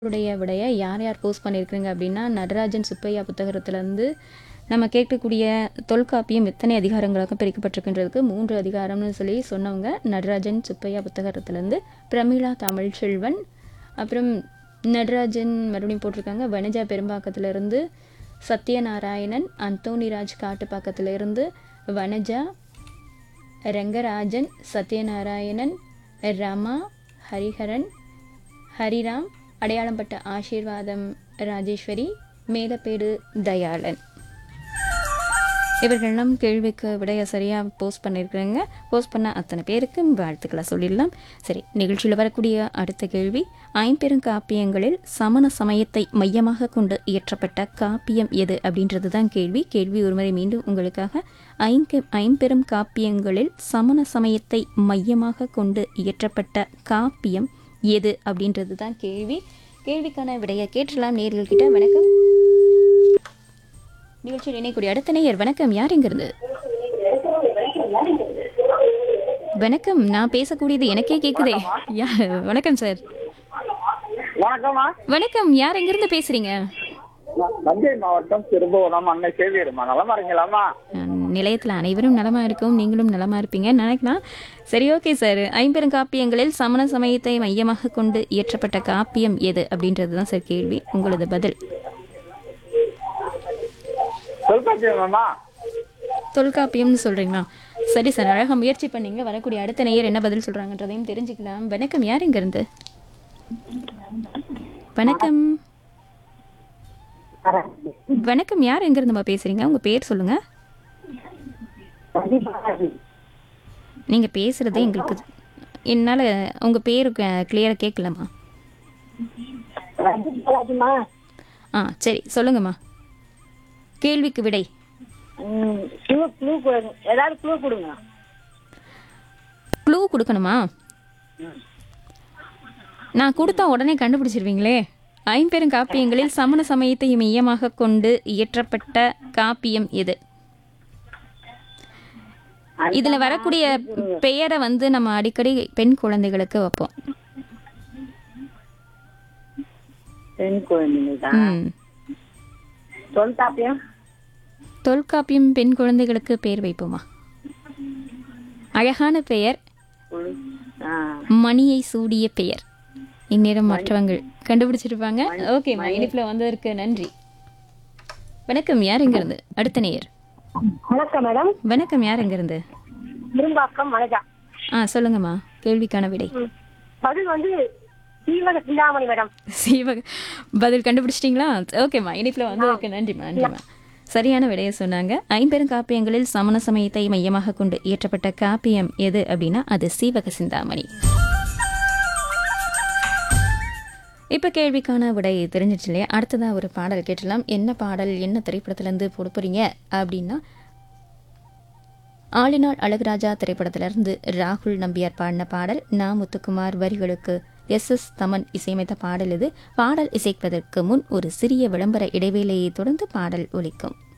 உடைய விடைய யார் யார் போஸ்ட் பண்ணியிருக்கிறீங்க அப்படின்னா நடராஜன் சுப்பையா புத்தகத்திலேருந்து நம்ம கேட்கக்கூடிய தொல்காப்பியம் எத்தனை அதிகாரங்களாக பிரிக்கப்பட்டிருக்கின்றதுக்கு மூன்று அதிகாரம்னு சொல்லி சொன்னவங்க நடராஜன் சுப்பையா புத்தகத்திலேருந்து பிரமிளா தமிழ்ச்செல்வன் அப்புறம் நடராஜன் மறுபடியும் போட்டிருக்காங்க வனஜா பெரும்பாக்கத்திலிருந்து சத்யநாராயணன் அந்தோணிராஜ் காட்டுப்பாக்கத்திலிருந்து வனஜா ரங்கராஜன் சத்யநாராயணன் ரமா ஹரிஹரன் ஹரிராம் அடையாளம்பட்ட ஆசீர்வாதம் ராஜேஸ்வரி மேலப்பேடு தயாளன் இவர்களெல்லாம் கேள்விக்கு விடைய சரியாக போஸ்ட் பண்ணியிருக்கிறாங்க போஸ்ட் பண்ண அத்தனை பேருக்கு வாழ்த்துக்களை சொல்லிடலாம் சரி நிகழ்ச்சியில் வரக்கூடிய அடுத்த கேள்வி ஐம்பெருங்காப்பியங்களில் சமண சமயத்தை மையமாக கொண்டு இயற்றப்பட்ட காப்பியம் எது அப்படின்றது தான் கேள்வி கேள்வி ஒருமுறை மீண்டும் உங்களுக்காக ஐங்க ஐம்பெரும் காப்பியங்களில் சமண சமயத்தை மையமாக கொண்டு இயற்றப்பட்ட காப்பியம் எது அப்படின்றது தான் கேள்வி கேள்விக்கான விடைய கேட்டலாம் நேர்கள்கிட்ட வணக்கம் நிகழ்ச்சியில் இணையக்கூடிய அடுத்த நேயர் வணக்கம் யார் எங்கிருந்து வணக்கம் நான் பேசக்கூடியது எனக்கே கேக்குதே யா வணக்கம் சார் வணக்கம்மா வணக்கம் யார் எங்கிருந்து பேசுறீங்க நான் தஞ்சை மாவட்டம் திருபுவனம் அன்னை சேவியருமா நலமா இருக்கீங்களாம்மா நிலையத்தில் அனைவரும் நலமா இருக்கும் நீங்களும் நலமா இருப்பீங்க நினைக்கலாம் சரி ஓகே சார் ஐம்பெருங்காப்பியங்களில் சமண சமயத்தை மையமாக கொண்டு இயற்றப்பட்ட காப்பியம் எது அப்படின்றது தான் சார் கேள்வி உங்களது பதில் தொல்காப்பியமாம்மா தொல்காப்பியம்னு சொல்றீங்களா சரி சார் அழகா முயற்சி பண்ணீங்க வரக்கூடிய அடுத்த நேயர் என்ன பதில் சொல்றாங்கன்றதையும் தெரிஞ்சுக்கலாம் வணக்கம் யார் எங்க இருந்து வணக்கம் வணக்கம் யார் எங்க இருந்து பேசுறீங்க உங்க பேர் சொல்லுங்க நீங்க பேசுறது எங்களுக்கு என்னால உங்க பேர் கிளியரா கேட்கலமா ஆ சரி சொல்லுங்கம்மா கேள்விக்கு விடை க்ளூ க்ளூ கொடுங்க ஏதாவது க்ளூ கொடுங்க க்ளூ கொடுக்கணுமா நான் கொடுத்தா உடனே கண்டுபிடிச்சிருவீங்களே ஐம்பெரும் காப்பியங்களில் சமண சமயத்தை மையமாக கொண்டு இயற்றப்பட்ட காப்பியம் எது இதுல வரக்கூடிய பெயரை வந்து நம்ம அடிக்கடி பெண் குழந்தைகளுக்கு வைப்போம் பெண் குழந்தைங்க தான் ம். தொல்காப்பியம் தொல்காப்பியம் பெண் குழந்தைகளுக்கு பெயர் வைப்போமா அழகான பெயர் குழு- ஆ. மணியை சூடிய பெயர் இந்நேரம் மற்றவங்க கண்டுபிடிச்சிருப்பாங்க ஓகே இனிப்புல வந்ததற்கு நன்றி வணக்கம் யார் எங்க இருந்து அடுத்த நேயர் வணக்கம் மேடம் வணக்கம் யார் எங்க இருந்து விரும்பாக்கம் மனஜா ஆ சொல்லுங்கம்மா கேள்விக்கான விடை பதில் வந்து சீவக சிந்தாமணி மேடம் சீவக பதில் கண்டுபிடிச்சிட்டிங்களா ஓகேம்மா இனிப்புல வந்ததற்கு நன்றிம்மா நன்றிம்மா சரியான விடையை சொன்னாங்க ஐம்பெரும் காப்பியங்களில் சமண சமயத்தை மையமாக கொண்டு இயற்றப்பட்ட காப்பியம் எது அப்படின்னா அது சீவக சிந்தாமணி இப்போ கேள்விக்கான விடை தெரிஞ்சிச்சு இல்லையா அடுத்ததாக ஒரு பாடல் கேட்டலாம் என்ன பாடல் என்ன திரைப்படத்துலேருந்து போட போறீங்க அப்படின்னா ஆளினாள் அழகுராஜா திரைப்படத்திலிருந்து ராகுல் நம்பியார் பாடின பாடல் நா முத்துக்குமார் வரிகளுக்கு எஸ் எஸ் தமன் இசையமைத்த பாடல் இது பாடல் இசைப்பதற்கு முன் ஒரு சிறிய விளம்பர இடைவேளையை தொடர்ந்து பாடல் ஒலிக்கும்